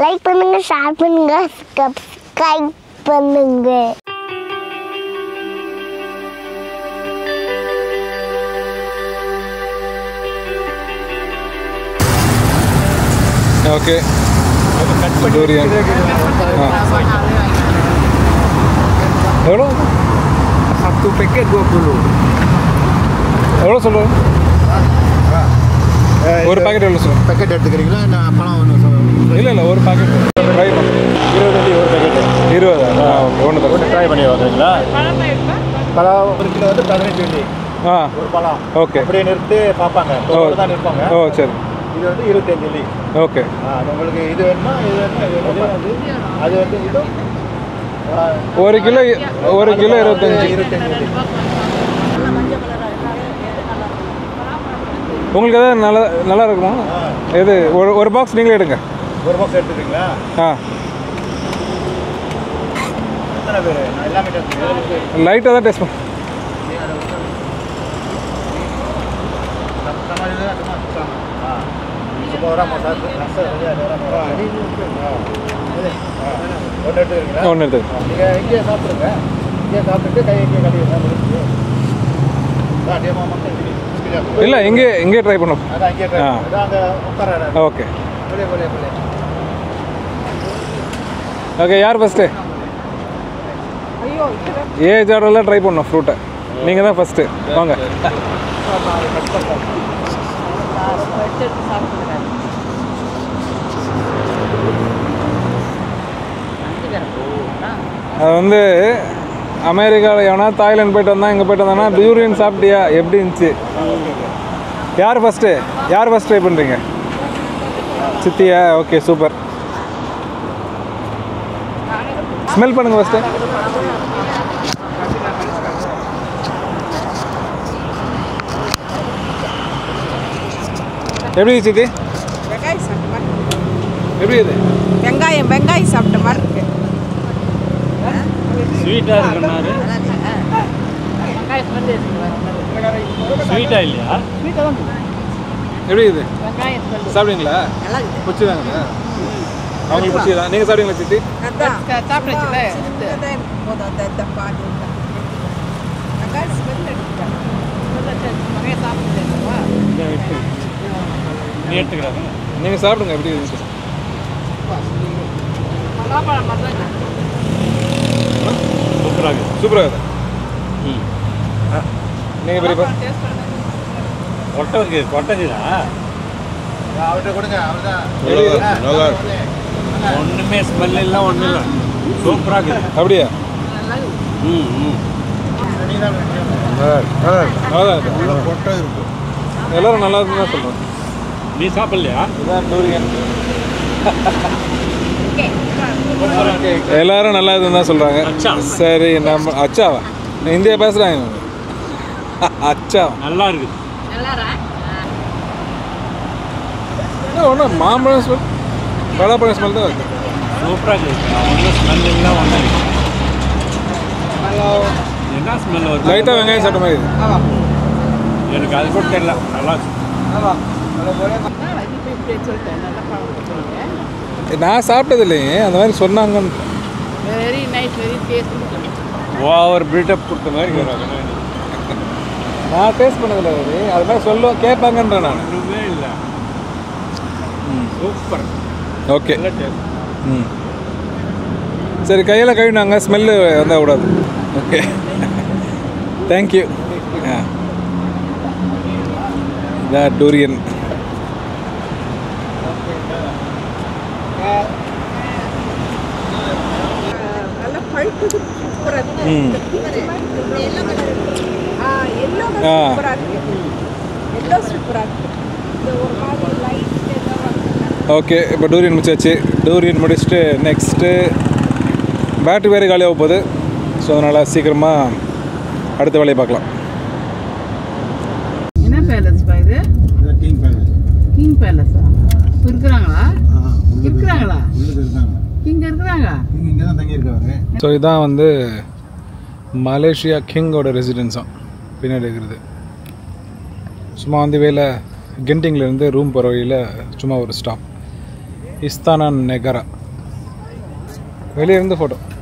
Like பண்ணுங்க share பண்ணுங்க subscribe பண்ணுங்க ஓகே டூரியன் ஆ எவ்வளோ Satu paket 20. எவ்வளோ சொல்லுவோம் ஒரு பாக்கெட் எவ்வளோ சொல்லுவோம் பேக்கெட் எடுத்துக்கிறீங்களா நான் பழம் ஒன்று இல்லை இல்லை ஒரு பாக்கெட் ட்ரை பண்ணு இருபது அடி ஒரு பேக்கெட் இருபதா ஆ ஓகே ஒன்று தரும் ட்ரை பண்ணி பார்க்குறீங்களா பழம் ஒரு கிலோ வந்து பதினஞ்சு வெள்ளி ஆ ஒரு பழம் ஓகே அப்படியே நிறுத்து பார்ப்பாங்க தோட்டோட தான் நிற்பாங்க ஓ சரி இது வந்து இருபத்தஞ்சு வெள்ளி ஓகே ஆ, அது உங்களுக்கு இது வேணுமா இது வேணுமா இது வேணுமா அது வந்து இது ஆ, ஒரு கிலோ ஒரு கிலோ இருபத்தஞ்சி இருபத்தஞ்சு வெள்ளி உங்களுக்கு எதாவது நல்லா நல்லா இருக்குமா எது ஒரு ஒரு பாக்ஸ் நீங்களே எடுங்க ஒரு பாக்ஸ் எடுத்துக்கிறீங்களா ஆ எத்தனை பேர் நான் எல்லாமே டெஸ்ட் லைட்டாக தான் டேஸ்ட் பண்ண ஒன்று எடுத்துக்கிறீங்களா ஒன்று எடுத்துங்க நீங்கள் இங்கேயே சாப்பிடுங்க இங்கேயே சாப்பிட்டுட்டு கை இங்கே கழுவி முடிச்சு அடியமாக மட்டும் இல்லை இங்கே இங்கே ட்ரை பண்ணும் அதான் இங்கே try ஆ. பண்ணுங்க. அதான் அங்கே உட்கார இடம். ஓகே வெளியே வெளியே வெளியே ஓகே யார் ஃபஸ்ட்டு ஏஜ் ஆர்டர்லாம் ட்ரை பண்ணோம் ஃப்ரூட்டை நீங்கள் தான் ஃபஸ்ட்டு வாங்க அது வந்து அமெரிக்காவில் எவனா தாய்லாந்து போயிட்டு வந்தா இங்கே போயிட்டு வந்தானா பியூரியன் சாப்பிட்டியா எப்படி இருந்துச்சு யார் ஃபஸ்ட்டு யார் ஃபஸ்ட் ட்ரை பண்ணுறீங்க சித்தியா ஓகே சூப்பர் ஸ்மெல் பண்ணுங்க ஃபஸ்ட்டு எப்படி சித்தி வெங்காயம் சாப்பிட்ட மாதிரி எப்படி இது வெங்காயம் வெங்காயம் சாப்பிட்ட மாதிரி இருக்கு ஸ்வீட்டாக இருக்குன்னாரு ஸ்வீட்டாக இல்லையா எப்படி இது சாப்பிடுவீங்களா நல்லா இருக்குது பிடிச்சிதாங்க அவங்களுக்கு பிடிச்சதா நீங்கள் சாப்பிடுவீங்களா சித்தி அதான் சாப்பிடுச்சுல போதும் அந்த இந்த பாட்டு வெங்காயம் ஸ்மெல் எடுத்துட்டேன் நீ எடுத்துக்கிறாங்க நீங்கள் சாப்பிடுங்க எப்படி இருந்துச்சு சூப்பராக இருக்குது சூப்பராக இருக்குது ம் நீங்கள் பெரிய கொட்டை இருக்குது கொட்டைக்குதா அவர்கிட்ட கொடுங்க அவர் தான் ஒன்றுமே ஸ்மெல் இல்லை ஒன்றும் இல்லை சூப்பராக இருக்குது அப்படியா ம் ம் நல்லா இருக்கு கொட்டை இருக்கும் எல்லாரும் நல்லா இருக்குன்னு தான் சொல்கிறேன் நீ சாப்பிட்லையா இதான் டூரியன் எல்லாரும் நல்லா இருக்குன்னு தான் சொல்கிறாங்க அச்சா. சரி நம்ம அச்சாவா இந்தியா பேசுகிறாங்க அச்சா நல்லா இருக்குது ஒன்றும் மாம்பழம் ஸ்மெல் பலாப்பழம் ஸ்மெல் தான் இருக்குது சூப்பராக இருக்குது ஒன்றும் ஸ்மெல் இல்லை ஒன்றும் என்ன ஸ்மெல் வருது லைட்டாக வெங்காயம் சாப்பிட்ட மாதிரி இருக்குது எனக்கு அது கூட தெரியல நல்லா இருக்கு. நான் சாப்பிட்டது இல்லையே அந்த மாதிரி சொன்னாங்கன்னு very nice very taste over buildup கொடுத்த மாதிரி இருக்கிறாங்க நான் டேஸ்ட் பண்ணதில்ல அது அது மாதிரி சொல்லுவோம் கேட்பாங்கன்றேன் நான் ஒன்றுமே இல்லை சூப்பர் ஓகே நல்ல டேஸ்ட் ம் சரி கையில் கழுவினாங்க ஸ்மெல்லு வந்தால் கூடாது ஓகே தேங்க்யூ ஆ இதான் டூரியன் நல்லா பழுத்து சூப்பராக இருக்கு ம் ஆ எல்லோ ஆ. சூப்பராக இருக்கு எல்லோ சூப்பராக இருக்கு இந்த ஒரு மாதிரி லைட் ஓகே இப்போ டூரியன் முடிச்சாச்சு டூரியன் முடிச்சுட்டு நெக்ஸ்ட்டு பேட்டரி வேறு காலியாக போகுது ஸோ அதனால் சீக்கிரமாக அடுத்த வேலையை பார்க்கலாம் என்ன பேலஸ்ப்பா இது கிங் பேலஸ் கிங் பேலஸா இருக்கிறாங்களா உள்ளுக்கு இருக்கிறாங்களா உள்ளுக்கு இருக்காங்க இங்க இருக்கிறாங்க கிங் இங்கே தான் தங்கியிருக்காரு ஸோ இதான் வந்து மலேசியா கிங்கோட ரெசிடென்ஸாம் பின்னாடி இருக்கிறது சும்மா அந்த வேல கெண்டிங்லேருந்து ரூம் போகிற வழியில் சும்மா ஒரு ஸ்டாப் இஸ்தானா நெகரா வெளியே இருந்து ஃபோட்டோ